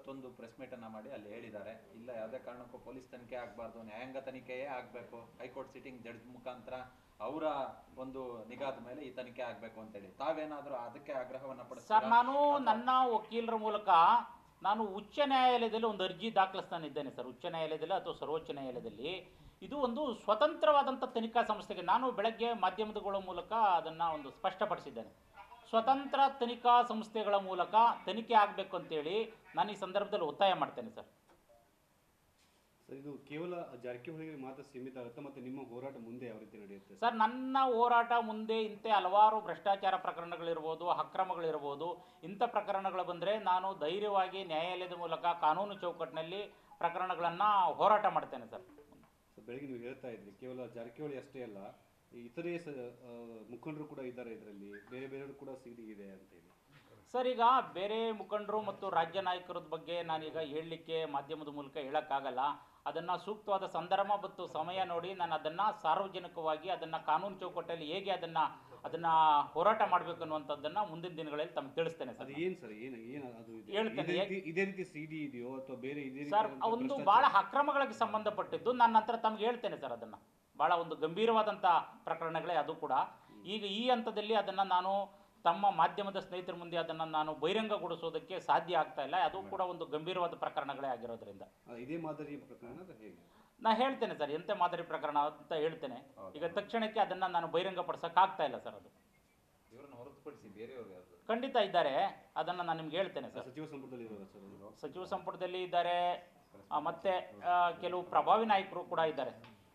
ಇವತ್ತೊಂದು ಪ್ರೆಸ್ ಮೀಟನ್ನು ಮಾಡಿ ಅಲ್ಲಿ ಹೇಳಿದ್ದಾರೆ ಇಲ್ಲ ಯಾವುದೇ ಕಾರಣಕ್ಕೂ ಪೊಲೀಸ್ ತನಿಖೆ ಆಗಬಾರ್ದು ನ್ಯಾಯಾಂಗ ತನಿಖೆಯೇ ಆಗಬೇಕು ಹೈಕೋರ್ಟ್ ಸಿಟ್ಟಿಂಗ್ ಜಡ್ಜ್ ಮುಖಾಂತರ ಅವರ ಒಂದು ನಿಗಾದ ಮೇಲೆ ಈ ತನಿಖೆ ಆಗಬೇಕು ಅಂತೇಳಿ ತಾವೇನಾದರೂ ಅದಕ್ಕೆ ಆಗ್ರಹವನ್ನು ಸರ್ ಪಡಿಸ್ತೀರಾ ನಾನು ನನ್ನ ವಕೀಲರ ಮೂಲಕ ನಾನು ಉಚ್ಚ ನ್ಯಾಯಾಲಯದಲ್ಲಿ ಒಂದು ಅರ್ಜಿ ದಾಖಲಿಸ್ತಾನಿದ್ದೇನೆ ಸರ್ ಉಚ್ಚ ನ್ಯಾಯಾಲಯದಲ್ಲಿ ಅಥವಾ ಸರ್ವೋಚ್ಚ ನ್ಯಾಯಾಲಯದಲ್ಲಿ ಇದು ಒಂದು ಸ್ವತಂತ್ರವಾದಂಥ ತನಿಖಾ ಸಂಸ್ಥೆಗೆ ನಾನು ಬೆಳಗ್ಗೆ ಮಾಧ್ಯಮಗಳ ಮೂಲಕ ಅದನ್ನು ಒಂದು ಸ್ಪಷ್ಟಪಡಿಸಿದ್ದೇನೆ ಸ್ವತಂತ್ರ ತನಿಖಾ ಸಂಸ್ಥೆಗಳ ಮೂಲಕ ತನಿಖೆ ಆಗಬೇಕು ಅಂತೇಳಿ ನಾನು ಈ ಸಂದರ್ಭದಲ್ಲಿ ಒತ್ತಾಯ ಮಾಡ್ತೇನೆ ಸರ್ ಸರ್ ಇದು ಕೇವಲ ಜಾರಕಿಹೊಳಿಗೆ ಮಾತ್ರ ಸೀಮಿತ ಆಗುತ್ತೆ ಮತ್ತೆ ನಿಮ್ಮ ಹೋರಾಟ ಮುಂದೆ ಯಾವ ರೀತಿ ನಡೆಯುತ್ತೆ ಸರ್? ಸರ್ ನನ್ನ ಹೋರಾಟ ಮುಂದೆ ಇಂಥ ಹಲವಾರು ಭ್ರಷ್ಟಾಚಾರ ಪ್ರಕರಣಗಳಿರ್ಬೋದು ಅಕ್ರಮಗಳಿರ್ಬೋದು ಇಂಥ ಪ್ರಕರಣಗಳು ಬಂದರೆ ನಾನು ಧೈರ್ಯವಾಗಿ ನ್ಯಾಯಾಲಯದ ಮೂಲಕ ಕಾನೂನು ಚೌಕಟ್ಟಿನಲ್ಲಿ ಪ್ರಕರಣಗಳನ್ನು ಹೋರಾಟ ಮಾಡ್ತೇನೆ ಸರ್ ಸೊ ಬೆಳಗ್ಗೆ ನೀವು ಹೇಳ್ತಾ ಇದ್ರಿ ಕೇವಲ ಜಾರಕಿಹೊಳಿ ಅಷ್ಟೇ ಅಲ್ಲ ಈ ಇತರೆ ಸ ಆ, ಮುಖಂಡರು ಕೂಡ ಇದ್ದಾರೆ ಇದರಲ್ಲಿ ಬೇರೆ ಬೇರೆಯವರು ಕೂಡ ಸಿಡಿ ಇದೆ ಅಂತ ಹೇಳಿ ಸರ್ ಈಗ ಬೇರೆ ಮುಖಂಡರು ಮತ್ತು ರಾಜ್ಯ ನಾಯಕರದ ಬಗ್ಗೆ ನಾನೀಗ ಹೇಳಲಿಕ್ಕೆ ಮಾಧ್ಯಮದ ಮೂಲಕ ಹೇಳೋಕ್ಕಾಗಲ್ಲ ಅದನ್ನು ಸೂಕ್ತವಾದ ಸಂದರ್ಭ ಮತ್ತು ಸಮಯ ನೋಡಿ ನಾನು ಅದನ್ನು ಸಾರ್ವಜನಿಕವಾಗಿ ಅದನ್ನು ಕಾನೂನು ಚೌಕಟ್ಟಲ್ಲಿ ಹೇಗೆ ಅದನ್ನು ಅದನ್ನು ಹೋರಾಟ ಮಾಡಬೇಕು ಅನ್ನುವಂಥದ್ದನ್ನು ಮುಂದಿನ ದಿನಗಳಲ್ಲಿ ತಮಗೆ ತಿಳಿಸ್ತೇನೆ ಸರ್ ಅದು ಏನ್ ಸರ್ ಏನು ಏನು ಅದು ಇದೆ? ಹೇಳ್ತೇನೆ. ಇದೇ ರೀತಿ ಇದೇ ರೀತಿ ಸಿಡಿ ಇದೆಯೋ ಅಥವಾ ಬೇರೆ ಇದೇ ರೀತಿ ಸರ್ ಒಂದು ಭಾಳ ಅಕ್ರಮಗಳಿಗೆ ಸಂಬಂಧಪಟ್ಟಿದ್ದು ನನ್ನ ನಂತರ ತಮ್ಗೆ ಹೇಳ್ತೇನೆ ಸರ್ ಅದನ್ನು ಭಾಳ ಒಂದು ಗಂಭೀರವಾದಂಥ ಪ್ರಕರಣಗಳೇ ಅದು ಕೂಡ ಈಗ ಈ ಹಂತದಲ್ಲಿ ಅದನ್ನು ನಾನು ತಮ್ಮ ಮಾಧ್ಯಮದ ಸ್ನೇಹಿತರ ಮುಂದೆ ಅದನ್ನು ನಾನು ಬಹಿರಂಗಗೊಳಿಸೋದಕ್ಕೆ ಸಾಧ್ಯ ಆಗ್ತಾ ಇಲ್ಲ ಅದು ಕೂಡ ಒಂದು ಗಂಭೀರವಾದ ಪ್ರಕರಣಗಳೇ ಆಗಿರೋದ್ರಿಂದ ಇದೇ ಮಾದರಿಯ ಪ್ರಕರಣ ಅದು ಹೇಗೆ ನಾ ಹೇಳ್ತೇನೆ ಸರ್ ಎಂಥ ಮಾದರಿ ಪ್ರಕರಣ ಅಂತ ಹೇಳ್ತೇನೆ ಈಗ ತಕ್ಷಣಕ್ಕೆ ಅದನ್ನು ನಾನು ಬಹಿರಂಗಪಡಿಸೋಕ್ಕಾಗ್ತಾ ಇಲ್ಲ ಸರ್ ಅದು ಇವರನ್ನು ಹೊರತುಪಡಿಸಿ ಬೇರೆಯವರು ಯಾರು ಖಂಡಿತ ಇದ್ದಾರೆ ಅದನ್ನು ನಾನು ನಿಮ್ಗೆ ಹೇಳ್ತೇನೆ ಸರ್ ಸಚಿವ ಸಂಪುಟದಲ್ಲಿ ಇರೋಲ್ಲ ಸರ್ ಅದು? ಸಚಿವ ಸಂಪುಟದಲ್ಲಿ ಇದ್ದಾರೆ ಆ, ಮತ್ತೆ ಆ, ಕೆಲವು ಪ್ರಭಾವಿ ನಾಯಕರು ಕೂಡ ಇದ್ದಾರೆ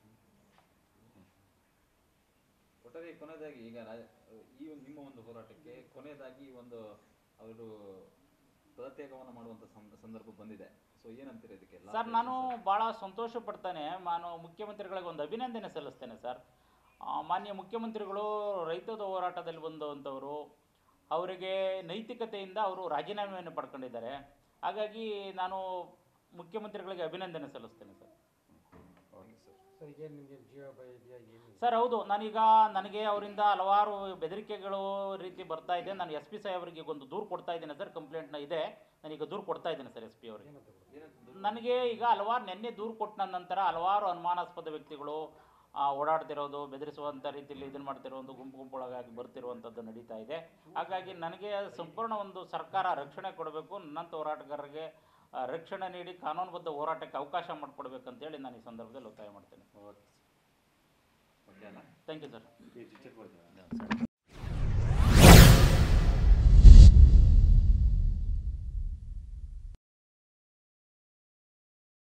ಒಟ್ಟಾರೆ ಕೊನೆಯದಾಗಿ ಈಗ ರಾ- ಈ ಒಂದು ನಿಮ್ಮ ಒಂದು ಹೋರಾಟಕ್ಕೆ ಕೊನೆಯದಾಗಿ ಒಂದು ಅವರು ಪದತ್ಯಾಗವನ್ನು ಮಾಡುವಂತ ಸಂ- ಸಂದರ್ಭ ಬಂದಿದೆ ಸೊ ಏನಂತೀರ ಇದಕ್ಕೆ last ಸರ್ ನಾನು question, ಭಾಳ ಸಂತೋಷ ಪಡ್ತೇನೆ ನಾನು ಮುಖ್ಯಮಂತ್ರಿಗಳಿಗೆ ಒಂದು ಅಭಿನಂದನೆ ಸಲ್ಲಿಸ್ತೇನೆ ಸರ್ ಆ, ಮಾನ್ಯ ಮುಖ್ಯಮಂತ್ರಿಗಳು ರೈತದ ಹೋರಾಟದಲ್ಲಿ ಬಂದಂಥವರು ಅವರಿಗೆ ನೈತಿಕತೆಯಿಂದ ಅವರು ರಾಜೀನಾಮೆಯನ್ನು ಪಡ್ಕೊಂಡಿದ್ದಾರೆ ಹಾಗಾಗಿ ನಾನು ಮುಖ್ಯಮಂತ್ರಿಗಳಿಗೆ ಅಭಿನಂದನೆ ಸಲ್ಲಿಸ್ತೇನೆ ಸರ್ Okay, sir. ಸರ್ ಈಗ ನಿಮಗೆ ಜೀವ ಭಯ ಇದೆಯಾ ಏನು ಸರ್ ಹೌದು ನಾನೀಗ ನನಗೆ ಅವರಿಂದ ಹಲವಾರು ಬೆದರಿಕೆಗಳು ರೀತಿ ಬರ್ತಾ ಇದೆ ನಾನು ಎಸ್ ಪಿ ಸಾಹೇಬರಿಗೆ ಒಂದು ದೂರು ಕೊಡ್ತಾ ಇದ್ದೇನೆ ಸರ್ ಕಂಪ್ಲೇಂಟ್ನ ಇದೆ ನಾನೀಗ ದೂರು ಕೊಡ್ತಾ ಇದ್ದೇನೆ ಸರ್ ಎಸ್ ಪಿ ಅವರಿಗೆ ಏನಂತ ಗೊತ್ತಿಲ್ಲ. ಏನಂತ ನನಗೆ ಈಗ ಹಲವಾರು ನಿನ್ನೆ ದೂರು ಕೊಟ್ಟ ನಂತರ ಹಲವಾರು ಅನುಮಾನಾಸ್ಪದ ವ್ಯಕ್ತಿಗಳು ಆ, ಓಡಾಡ್ತಿರೋದು ಬೆದರಿಸುವಂಥ ರೀತಿಯಲ್ಲಿ ಇದನ್ನು ಮಾಡ್ತಿರೋ ಒಂದು ಗುಂಪು ಗುಂಪುಗಳಾಗಿ ಬರ್ತಿರುವಂಥದ್ದು ನಡೀತಾ ಇದೆ ಹಾಗಾಗಿ ನನಗೆ ಸಂಪೂರ್ಣ ಒಂದು ಸರ್ಕಾರ ರಕ್ಷಣೆ ಕೊಡಬೇಕು ನನ್ನಂಥ ಹೋರಾಟಗಾರರಿಗೆ ಆ, ರಕ್ಷಣೆ ನೀಡಿ ಕಾನೂನುಬದ್ಧ ಹೋರಾಟಕ್ಕೆ ಅವಕಾಶ ಮಾಡಿಕೊಡ್ಬೇಕಂತೇಳಿ ನಾನು ಈ ಸಂದರ್ಭದಲ್ಲಿ ಒತ್ತಾಯ ಮಾಡ್ತೇನೆ ಓಕೆ ಓಕೆ ಅಲ್ಲ ಥ್ಯಾಂಕ್ ಯು ಸರ್ ಏ, ಚಿಕ್ಕ ಚಿಕ್ಕ